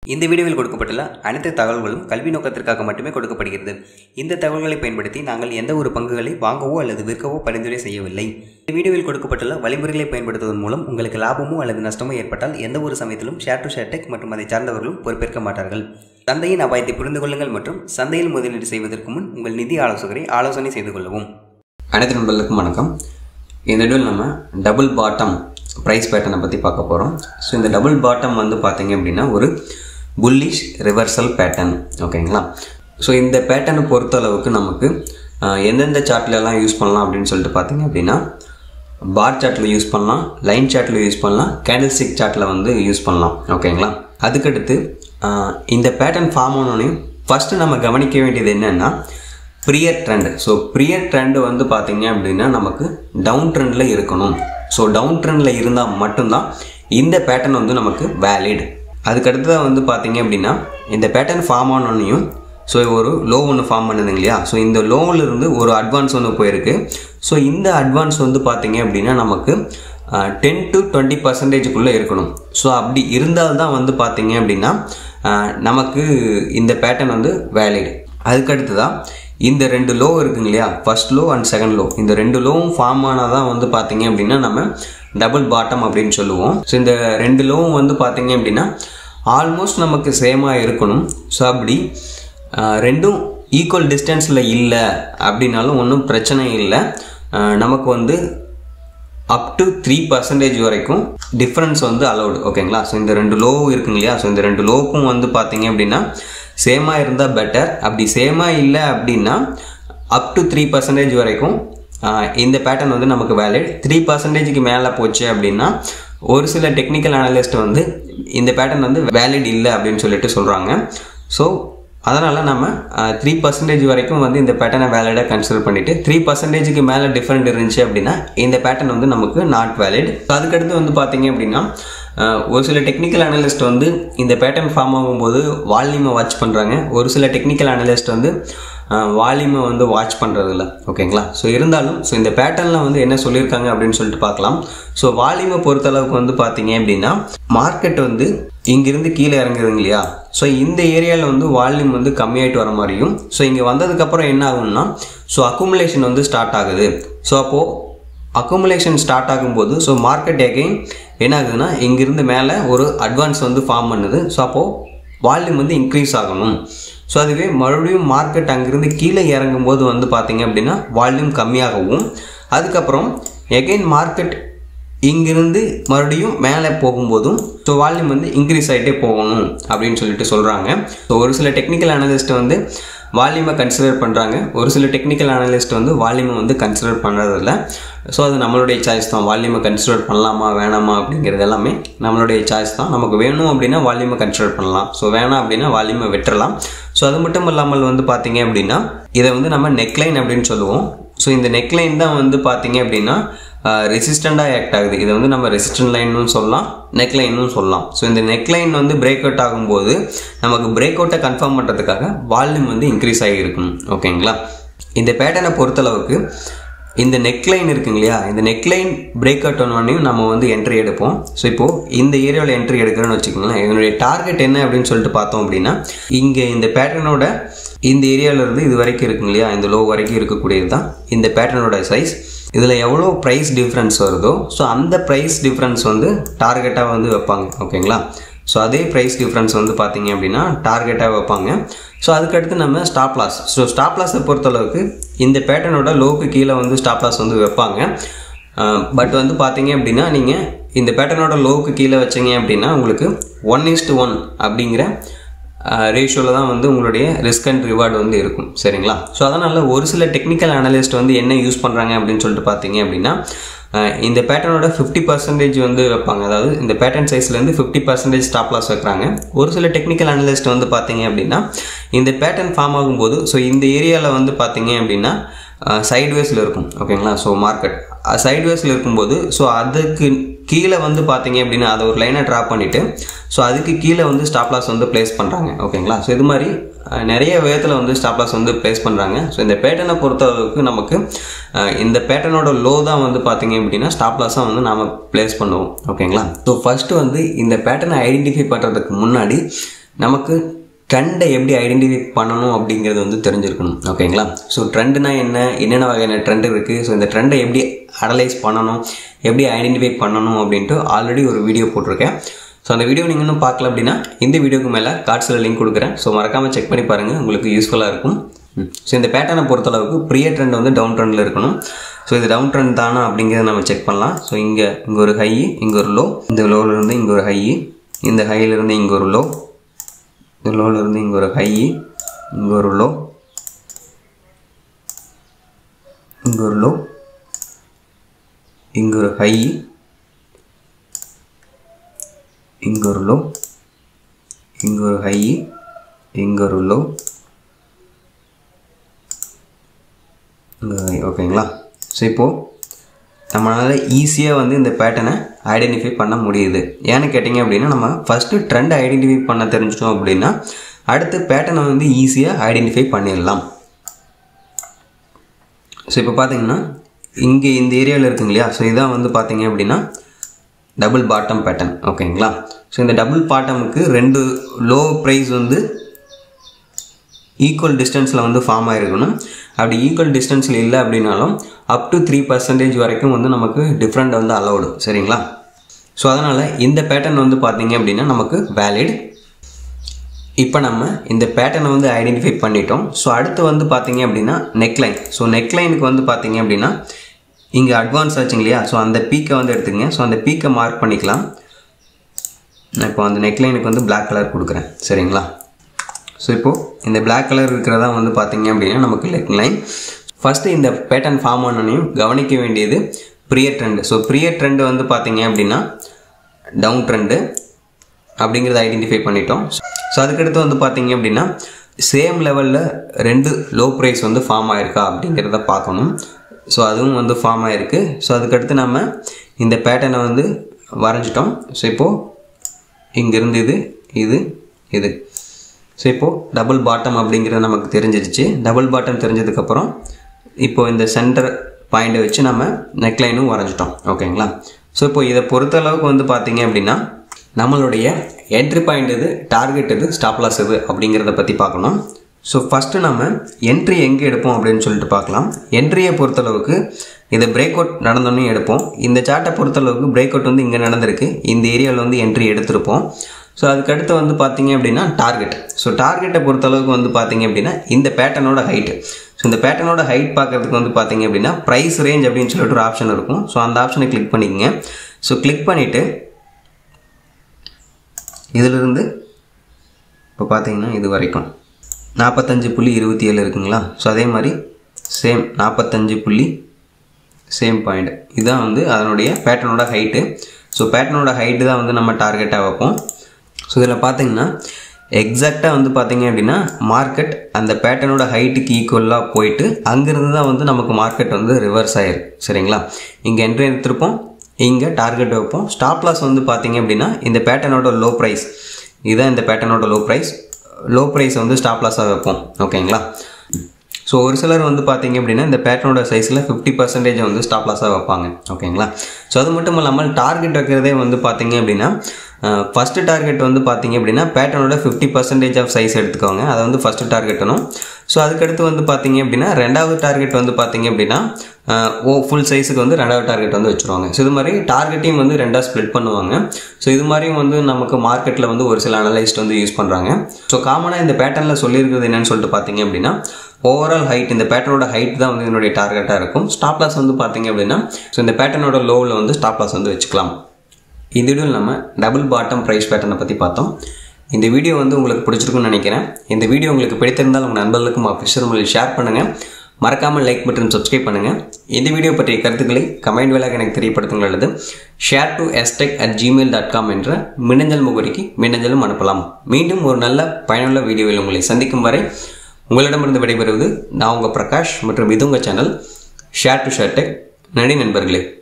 இந்த வீடியோவில் கொடுக்கப்பட்டுள்ள அனைத்து தகவல்களும் கல்வி நோக்கத்திற்காக மட்டுமே கொடுக்கப்படுகிறது இந்த தகவல்களை பயன்படுத்தி நாங்கள் எந்த ஒரு பங்குகளை வாங்கவோ அல்லது விற்கவோ பரிந்துரை செய்யவில்லை இந்த வீடியோவில் கொடுக்கப்பட்டுள்ள வழிமுறைகளை பயன்படுத்துவதன் மூலம் உங்களுக்கு லாபமோ அல்லது நஷ்டமோ ஏற்பட்டால் எந்த ஒரு சமயத்திலும் ஷேர் டு ஷேர் டெக் மற்றும் அதை சார்ந்தவர்களும் பொறுப்பேற்க மாட்டார்கள் சந்தையின் அபாயத்தை புரிந்து கொள்ளுங்கள் மற்றும் சந்தையில் முதலீடு செய்வதற்கு முன் உங்கள் நிதி ஆலோசகரை ஆலோசனை செய்து கொள்ளவும் அனைத்து நண்பர்களுக்கும் வணக்கம் இந்த வீடியோவில் நம்ம டபுள் பாட்டம் ப்ரைஸ் பேட்டர்னை பற்றி பார்க்க போகிறோம் ஸோ இந்த டபுள் பாட்டம் வந்து பார்த்தீங்க அப்படின்னா ஒரு புல்லிஷ் ரிவர்சல் பேட்டர்ன் ஓகேங்களா ஸோ இந்த பேட்டர்னை பொறுத்தளவுக்கு நமக்கு ஆஹ், எந்தெந்த சார்ட்லலாம் யூஸ் பண்ணலாம் அப்படின்னு சொல்லிட்டு பார்த்தீங்க அப்படின்னா பார் சார்ட்டில் யூஸ் பண்ணலாம் லைன் சார்ட்டில் யூஸ் பண்ணலாம் கேண்டில் ஸ்டிக் சார்ட்டில் வந்து யூஸ் பண்ணலாம் ஓகேங்களா அதுக்கடுத்து ஆஹ், இந்த பேட்டர்ன் ஃபார்ம் ஆனோடனையும் ஃபஸ்ட்டு நம்ம கவனிக்க வேண்டியது என்னென்னா prior trend so prior trend வந்து பார்த்தீங்க அப்படின்னா நமக்கு டவுன் ட்ரெண்டில் இருக்கணும் ஸோ டவுன் ட்ரெண்டில் இருந்தால் மட்டும்தான் இந்த பேட்டர்ன் வந்து நமக்கு வேலிட் அதுக்கடுத்ததாக வந்து பார்த்தீங்க அப்படின்னா இந்த பேட்டர்ன் ஃபார்ம் ஆனோன்னையும் ஸோ ஒரு லோ ஒன்று ஃபார்ம் பண்ணுதுங்க இல்லையா ஸோ இந்த லோவில் இருந்து ஒரு அட்வான்ஸ் ஒன்று போயிருக்கு ஸோ இந்த அட்வான்ஸ் வந்து பார்த்தீங்க அப்படின்னா நமக்கு டென் டு டுவெண்ட்டி பர்சன்டேஜுக்குள்ளே இருக்கணும் ஸோ அப்படி இருந்தால்தான் வந்து பார்த்தீங்க அப்படின்னா ஆஹ், நமக்கு இந்த பேட்டர்ன் வந்து வேலிட் அதுக்கடுத்ததாக இந்த ரெண்டு லோ இருக்குங்க இல்லையா first low and second low இந்த ரெண்டு லோவும் ஃபார்ம் ஆனால் தான் வந்து பார்த்தீங்க அப்படின்னா நம்ம டபுள் பாட்டம் அப்படின்னு சொல்லுவோம் ஸோ இந்த ரெண்டு லோவும் வந்து பார்த்தீங்க அப்படின்னா ஆல்மோஸ்ட் நமக்கு சேமாக இருக்கணும் ஸோ அப்படி ஆஹ், ரெண்டும் ஈக்குவல் டிஸ்டன்ஸில் இல்லை அப்படின்னாலும் ஒன்றும் பிரச்சனை இல்லை ஆஹ், நமக்கு வந்து அப் டு த்ரீ பர்சன்டேஜ் வரைக்கும் டிஃப்ரென்ஸ் வந்து அலௌடு ஓகேங்களா ஸோ இந்த ரெண்டு லோ இருக்குங்க இல்லையா ஸோ இந்த ரெண்டு லோக்கும் வந்து பார்த்தீங்க அப்படின்னா சேமாக இருந்தால் பெட்டர் அப்படி சேமாக இல்லை அப்படின்னா அப் டு த்ரீ பர்சன்டேஜ் வரைக்கும் ஆஹ், இந்த பேட்டர்ன் வந்து நமக்கு வேலிட் த்ரீ பர்சன்டேஜுக்கு மேலே போச்சு அப்படின்னா ஒரு சில டெக்னிக்கல் அனலிஸ்ட் வந்து இந்த பேட்டர்ன் வந்து வேலிட் இல்லை அப்படின்னு சொல்லிட்டு சொல்கிறாங்க ஸோ அதனால் நம்ம த்ரீ பர்சன்டேஜ் வரைக்கும் வந்து இந்த பேட்டர்னை வேலிடாக கன்சிடர் பண்ணிவிட்டு த்ரீ பர்சன்டேஜுக்கு மேலே டிஃப்ரெண்ட் இருந்துச்சு அப்படின்னா இந்த பேட்டர்ன் வந்து நமக்கு நாட் வேலிட் அதுக்கடுத்து வந்து பார்த்தீங்க அப்படின்னா அஹ், ஒரு சில டெக்னிக்கல் அனலிஸ்ட் வந்து இந்த பேட்டர்ன் ஃபார்ம் ஆகும்போது வால்யூமை வாட்ச் பண்ணுறாங்க ஒரு சில டெக்னிக்கல் அனலிஸ்ட் வந்து வால்யூமை வந்து வாட்ச் பண்ணுறதில்ல ஓகேங்களா ஸோ இருந்தாலும் ஸோ இந்த பேட்டர்னில் வந்து என்ன சொல்லியிருக்காங்க அப்படின்னு சொல்லிட்டு பார்க்கலாம் ஸோ வால்யூமை பொறுத்தளவுக்கு வந்து பார்த்தீங்க அப்படின்னா மார்க்கெட் வந்து இங்கிருந்து கீழே இறங்குதுங்க இல்லையா ஸோ இந்த ஏரியாவில் வந்து வால்யூம் வந்து கம்மியாயிட்டு வர மாதிரியும் ஸோ இங்கே வந்ததுக்கப்புறம் என்ன ஆகும்னா ஸோ அக்குமுலேஷன் வந்து ஸ்டார்ட் ஆகுது ஸோ அப்போது அக்குமுலேஷன் ஸ்டார்ட் ஆகும்போது ஸோ மார்க்கெட் எகைன் என்ன ஆகுதுன்னா இங்கிருந்து மேலே ஒரு அட்வான்ஸ் வந்து ஃபார்ம் பண்ணுது ஸோ அப்போது வால்யூம் வந்து இன்க்ரீஸ் ஆகணும் ஸோ அதுவே மறுபடியும் மார்க்கெட் அங்கிருந்து கீழே இறங்கும்போது வந்து பார்த்தீங்க அப்படின்னா வால்யூம் கம்மியாகவும் அதுக்கப்புறம் எகைன் மார்க்கெட் இங்கிருந்து மறுபடியும் மேலே போகும்போதும் ஸோ வால்யூம் வந்து இன்க்ரீஸ் ஆகிட்டே போகணும் அப்படின்னு சொல்லிட்டு சொல்கிறாங்க ஸோ ஒரு சில டெக்னிக்கல் அனலிஸ்ட் வந்து வால்யூமை கன்சிடர் பண்ணுறாங்க ஒரு சில டெக்னிக்கல் அனலிஸ்ட் வந்து வால்யூமை வந்து கன்சிடர் பண்ணுறதில்ல ஸோ அது நம்மளுடைய சாய்ஸ் தான் வால்யூமை கன்சிடர் பண்ணலாமா வேணாமா அப்படிங்கிறது எல்லாமே நம்மளுடைய சாய்ஸ் தான் நமக்கு வேணும் அப்படின்னா வால்யூமை கன்சிடர் பண்ணலாம் ஸோ வேணாம் அப்படின்னா வால்யூமை விட்டுறலாம் ஸோ அது மட்டும் இல்லாமல் வந்து பார்த்தீங்க அப்படின்னா இதை வந்து நம்ம நெக்லைன் அப்படின்னு சொல்லுவோம் ஸோ இந்த நெக்லைன் தான் வந்து பார்த்தீங்க அப்படின்னா ரெசிஸ்டண்டாக ஆக்ட் ஆகுது இதை வந்து நம்ம ரெசிஸ்டன்ட் லைன்னு சொல்லலாம் நெக் லைன்னு சொல்லலாம் ஸோ இந்த நெக் லைன் வந்து பிரேக் அவுட் ஆகும்போது நமக்கு பிரேக் அவுட்டை கன்ஃபார்ம் பண்ணுறதுக்காக வால்யூம் வந்து இன்க்ரீஸ் ஆகியிருக்கணும் ஓகேங்களா இந்த பேட்டர்னை பொறுத்தளவுக்கு இந்த நெக்லைன் இருக்குங்க இல்லையா இந்த நெக்லைன் பிரேக் அவுட் ஆனோடனையும் நம்ம வந்து என்ட்ரி எடுப்போம் ஸோ இப்போது இந்த ஏரியாவில் என்ட்ரி எடுக்கிறேன்னு வச்சுக்கோங்களேன் என்னுடைய டார்கெட் என்ன அப்படின்னு சொல்லிட்டு பார்த்தோம் அப்படின்னா இங்கே இந்த பேட்டர்னோட இந்த ஏரியாவில் இருந்து இது வரைக்கும் இருக்குங்க இல்லையா இந்த லோ வரைக்கும் இருக்கக்கூடியது தான் இந்த பேட்டர்னோட சைஸ் இதில் எவ்வளோ ப்ரைஸ் டிஃப்ரென்ஸ் வருதோ ஸோ அந்த ப்ரைஸ் டிஃப்ரென்ஸ் வந்து டார்கெட்டாக வந்து வைப்பாங்க ஓகேங்களா ஸோ அதே ப்ரைஸ் டிஃப்ரென்ஸ் வந்து பார்த்தீங்க அப்படின்னா டார்கெட்டாக வைப்பாங்க ஸோ அதுக்கடுத்து நம்ம ஸ்டாப் லாஸ் ஸோ ஸ்டாப் லாஸை பொறுத்தளவுக்கு இந்த பேட்டர்னோட லோக்கு கீழே வந்து ஸ்டாப் லாஸ் வந்து வைப்பாங்க பட் வந்து பார்த்தீங்க அப்படின்னா நீங்கள் இந்த பேட்டர்னோட லோவுக்கு கீழே வச்சீங்க அப்படின்னா உங்களுக்கு ஒன் இஸ்டு ஒன் அப்படிங்கிற ரேஷியோவில் தான் வந்து உங்களுடைய ரிஸ்க் அண்ட் ரிவார்டு வந்து இருக்கும் சரிங்களா ஸோ அதனால் ஒரு சில டெக்னிக்கல் அனலிஸ்ட் வந்து என்ன யூஸ் பண்ணுறாங்க அப்படின்னு சொல்லிட்டு பார்த்தீங்க அப்படின்னா அஹ், இந்த பேட்டர்னோட ஃபிஃப்டி பர்சன்டேஜ் வந்து வைப்பாங்க அதாவது இந்த பேட்டர்ன் சைஸ்லேருந்து ஃபிஃப்டி பர்சன்டேஜ் ஸ்டாப் லாஸ் வைக்கிறாங்க ஒரு சில டெக்னிக்கல் அனலிஸ்ட் வந்து பார்த்தீங்க அப்படின்னா இந்த பேட்டர்ன் ஃபார்ம் ஆகும்போது ஸோ இந்த ஏரியாவில் வந்து பார்த்தீங்க அப்படின்னா சைட்வேஸில் இருக்கும் ஓகேங்களா ஸோ மார்க்கெட் சைட்வேஸில் இருக்கும்போது ஸோ அதுக்கு கீழே வந்து பார்த்தீங்க அப்படின்னா அதை ஒரு லைனை ட்ராப் பண்ணிவிட்டு ஸோ அதுக்கு கீழே வந்து ஸ்டாப் லாஸ் வந்து ப்ளேஸ் பண்ணுறாங்க ஓகேங்களா ஸோ இது மாதிரி அஹ், நிறைய விதத்தில் வந்து ஸ்டாப் லாஸ் வந்து ப்ளேஸ் பண்ணுறாங்க ஸோ இந்த பேட்டர்னை பொறுத்தளவுக்கு நமக்கு அஹ், இந்த பேட்டர்னோட லோ தான் வந்து பார்த்தீங்க அப்படின்னா ஸ்டாப் லாஸாக வந்து நாம் ப்ளேஸ் பண்ணுவோம் ஓகேங்களா ஸோ ஃபஸ்ட்டு வந்து இந்த பேட்டர்னை ஐடென்டிஃபை பண்ணுறதுக்கு முன்னாடி நமக்கு ட்ரெண்டை எப்படி ஐடென்டிஃபை பண்ணணும் அப்படிங்கிறது வந்து தெரிஞ்சிருக்கணும் ஓகேங்களா ஸோ ட்ரெண்டுனா என்ன என்னென்ன வகையான ட்ரெண்ட் இருக்குது ஸோ இந்த ட்ரெண்டை எப்படி அனலைஸ் பண்ணணும் எப்படி ஐடென்டிஃபை பண்ணணும் அப்படின்ட்டு ஆல்ரெடி ஒரு வீடியோ போட்டிருக்கேன் ஸோ அந்த வீடியோ நீங்கள் இன்னும் பார்க்கல அப்படின்னா இந்த வீடியோக்கு மேலே கார்ட்ஸில் லிங்க் கொடுக்குறேன் ஸோ மறக்காமல் செக் பண்ணி பாருங்கள் உங்களுக்கு யூஸ்ஃபுல்லாக இருக்கும் ஸோ இந்த பேட்டர்னை பொறுத்தளவுக்கு ப்ரிய ட்ரெண்ட் வந்து டவுன் ட்ரெண்டில் இருக்கணும் ஸோ இது டவுன் ட்ரெண்ட் தானா அப்படிங்கிறத நம்ம செக் பண்ணலாம் ஸோ இங்கே இங்கே ஒரு ஹை இங்கே ஒரு லோ இந்த லோவிலேருந்து இங்கே ஒரு ஹை இந்த ஹையிலேருந்து இங்கே ஒரு லோ இந்த லோவிலேருந்து இங்கே ஒரு ஹை இங்கே ஒரு லோ இங்கே ஒரு லோ இங்கே ஒரு ஹை இங்கே ஒரு லோ இங்கே ஒரு ஹை இங்கே ஒரு லோ இங்கே ஓகேங்களா ஸோ இப்போது நம்மளால் ஈஸியாக வந்து இந்த பேட்டர்னை ஐடென்டிஃபை பண்ண முடியுது ஏன்னு கேட்டிங்க அப்படின்னா நம்ம ஃபஸ்ட்டு ட்ரெண்ட் ஐடென்டிஃபை பண்ண தெரிஞ்சிட்டோம் அப்படின்னா அடுத்து பேட்டர்னை வந்து ஈஸியாக ஐடென்டிஃபை பண்ணிடலாம் ஸோ இப்போ பார்த்தீங்கன்னா இங்கே இந்த ஏரியாவில் இருக்குங்க இல்லையா ஸோ இதான் வந்து பார்த்தீங்க அப்படின்னா டபுள் பாட்டம் பேட்டர்ன் ஓகேங்களா ஸோ இந்த டபுள் பாட்டமுக்கு ரெண்டு லோ ப்ரைஸ் வந்து ஈக்குவல் டிஸ்டன்ஸில் வந்து ஃபார்ம் ஆகிருக்கணும் அப்படி ஈக்குவல் டிஸ்டன்ஸில் இல்லை அப்படின்னாலும் அப் டு த்ரீ பர்சன்டேஜ் வரைக்கும் வந்து நமக்கு டிஃப்ரெண்ட் வந்து அலௌடு சரிங்களா ஸோ அதனால் இந்த பேட்டர்ன் வந்து பார்த்தீங்க அப்படின்னா நமக்கு வேலிட் இப்போ நம்ம இந்த பேட்டர்னை வந்து ஐடென்டிஃபை பண்ணிட்டோம் ஸோ அடுத்து வந்து பார்த்தீங்க அப்படின்னா நெக்லைன் ஸோ நெக்லைனுக்கு வந்து பார்த்தீங்க அப்படின்னா இங்கே அட்வான்ஸ் ஆச்சுங்க இல்லையா ஸோ அந்த பீக்கை வந்து எடுத்துக்கங்க ஸோ அந்த பீக்கை மார்க் பண்ணிக்கலாம் நான் இப்போ அந்த நெக்லைனுக்கு வந்து பிளாக் கலர் கொடுக்குறேன் சரிங்களா ஸோ இப்போது இந்த பிளாக் கலர் இருக்கிறதா வந்து பார்த்தீங்க அப்படின்னா நமக்கு லெக் லைன் ஃபஸ்ட்டு இந்த பேட்டர்ன் ஃபார்ம் ஆனோனையும் கவனிக்க வேண்டியது prior trend so prior trend வந்து பார்த்தீங்க அப்படின்னா டவுன் ட்ரெண்டு அப்படிங்கிறத ஐடென்டிஃபை பண்ணிட்டோம் ஸோ அதுக்கடுத்து வந்து பார்த்தீங்க அப்படின்னா சேம் லெவலில் ரெண்டு லோ ப்ரைஸ் வந்து ஃபார்ம் ஆயிருக்கா அப்படிங்கிறத பார்க்கணும் ஸோ அதுவும் வந்து ஃபார்ம் ஆயிருக்கு ஸோ அதுக்கடுத்து நம்ம இந்த பேட்டர்னை வந்து வரைஞ்சிட்டோம் ஸோ இப்போது இங்கேருந்து இது இது இது ஸோ இப்போது டபுள் பாட்டம் அப்படிங்கிறது நமக்கு தெரிஞ்சிருச்சு டபுள் பாட்டம் தெரிஞ்சதுக்கப்புறம் இப்போது இந்த சென்டர் பாயிண்டை வச்சு நம்ம நெக்லைனும் வரைஞ்சிட்டோம் ஓகேங்களா ஸோ இப்போ இதை பொறுத்தளவுக்கு வந்து பார்த்தீங்க அப்படின்னா நம்மளுடைய என்ட்ரி பாயிண்ட் இது டார்கெட் இது ஸ்டாப் லாஸ் இது அப்படிங்கிறத பற்றி பார்க்கணும் ஸோ ஃபஸ்ட்டு நம்ம என்ட்ரி எங்கே எடுப்போம் அப்படின்னு சொல்லிட்டு பார்க்கலாம் என்ட்ரியை பொறுத்தளவுக்கு இதை பிரேக் அவுட் நடந்தோன்னே எடுப்போம் இந்த சார்ட்டை பொறுத்தளவுக்கு பிரேக் அவுட் வந்து இங்கே நடந்திருக்கு இந்த ஏரியாவில் வந்து என்ட்ரி எடுத்திருப்போம் ஸோ அதுக்கடுத்து வந்து பார்த்தீங்க அப்படின்னா டார்கெட் ஸோ டார்கெட்டை பொறுத்தளவுக்கு வந்து பார்த்தீங்க அப்படின்னா இந்த பேட்டர்னோட ஹைட்டு ஸோ இந்த பேட்டர்னோட ஹைட் பார்க்கறதுக்கு வந்து பார்த்தீங்க அப்படின்னா ப்ரைஸ் ரேஞ்ச் அப்படின்னு சொல்லிட்டு ஒரு ஆப்ஷன் இருக்கும் ஸோ அந்த ஆப்ஷனை கிளிக் பண்ணிக்கங்க ஸோ கிளிக் பண்ணிவிட்டு இதிலிருந்து இப்போ பார்த்தீங்கன்னா இது வரைக்கும் நாற்பத்தஞ்சு புள்ளி இருபத்தி ஏழு இருக்குங்களா ஸோ அதே மாதிரி சேம் நாற்பத்தஞ்சு புள்ளி சேம் பாயிண்ட் இதுதான் வந்து அதனுடைய பேட்டர்னோட ஹைட்டு ஸோ பேட்டர்னோட ஹைட்டு தான் வந்து நம்ம டார்கெட்டாக வைப்போம் ஸோ இதில் பார்த்தீங்கன்னா எக்ஸாக்டாக வந்து பார்த்தீங்க அப்படின்னா மார்க்கெட் அந்த பேட்டர்னோட ஹைட்டுக்கு ஈக்குவலாக போயிட்டு அங்கேருந்து தான் வந்து நமக்கு மார்க்கெட் வந்து ரிவர்ஸ் ஆயிருக்கு சரிங்களா இங்கே என்ட்ரி எடுத்திருப்போம் இங்கே டார்கெட் வைப்போம் ஸ்டாப் லாஸ் வந்து பார்த்தீங்க அப்படின்னா இந்த பேட்டர்னோட லோ ப்ரைஸ் இதுதான் இந்த பேட்டர்னோட லோ ப்ரைஸ் லோ ப்ரைஸ் வந்து ஸ்டாப் லாஸாக வைப்போம் ஓகேங்களா ஸோ ஒரு சிலர் வந்து பார்த்தீங்க அப்படின்னா இந்த பேட்டர்னோட சைஸில் ஃபிஃப்டி பர்சன்டேஜ் வந்து ஸ்டாப் லாஸாக வைப்பாங்க ஓகேங்களா ஸோ அது மட்டும் இல்லாமல் டார்கெட் வைக்கிறதே வந்து பார்த்தீங்க அப்படின்னா ஃபஸ்ட்டு டார்கெட் வந்து பார்த்தீங்க அப்படின்னா பேட்டர்னோட ஃபிஃப்டி பர்சன்டேஜ் ஆஃப் சைஸ் எடுத்துக்கோங்க அதை வந்து ஃபஸ்ட்டு டார்கெட்டணும் ஸோ அதுக்கடுத்து வந்து பார்த்தீங்க அப்படின்னா ரெண்டாவது டார்கெட் வந்து பார்த்தீங்க அப்படின்னா ஓ ஃபுல் சைஸுக்கு வந்து ரெண்டாவது டார்கெட் வந்து வச்சுருவாங்க ஸோ இது மாதிரி டார்கெட்டையும் வந்து ரெண்டாக ஸ்ப்ளிட் பண்ணுவாங்க ஸோ இது மாதிரியும் வந்து நமக்கு மார்க்கெட்டில் வந்து ஒரு சில அனலைஸ்ட் வந்து யூஸ் பண்ணுறாங்க ஸோ காமனாக இந்த பேட்டர்னில் சொல்லியிருக்கிறது என்னன்னு சொல்லிட்டு பார்த்தீங்க அப்படின்னா ஓவரால் ஹைட் இந்த பேட்டர்னோட ஹைட் தான் வந்து என்னுடைய டார்கெட்டாக இருக்கும் ஸ்டாப் லாஸ் வந்து பார்த்தீங்க அப்படின்னா ஸோ இந்த பேட்டர்னோட லோவில் வந்து ஸ்டாப் லாஸ் வந்து வச்சுக்கலாம் இந்த வீடியோவில் நம்ம டபுள் பாட்டம் ப்ரைஸ் பேட்டர்னை பற்றி பார்த்தோம் இந்த வீடியோ வந்து உங்களுக்கு பிடிச்சிருக்குன்னு நினைக்கிறேன் இந்த வீடியோ உங்களுக்கு பிடித்திருந்தால் உங்கள் நண்பர்களுக்கும் அஃபிஷியல் மூலம் ஷேர் பண்ணுங்கள் மறக்காமல் லைக் மற்றும் சப்ஸ்கிரைப் பண்ணுங்கள் இந்த வீடியோ பற்றிய கருத்துக்களை கமெண்ட் வேலாக எனக்கு தெரியப்படுத்துங்கள் அல்லது ஷேர் டு எஸ்டெக் அட் ஜிமெயில் டாட் காம் என்ற மின்னஞ்சல் முகவரிக்கு மின்னஞ்சலும் அனுப்பலாம் மீண்டும் ஒரு நல்ல பயனுள்ள வீடியோவில் உங்களை சந்திக்கும் வரை உங்களிடமிருந்து விடைபெறுவது நான் உங்கள் பிரகாஷ் மற்றும் இது உங்கள் channel share to share tech நன்றி நண்பர்களே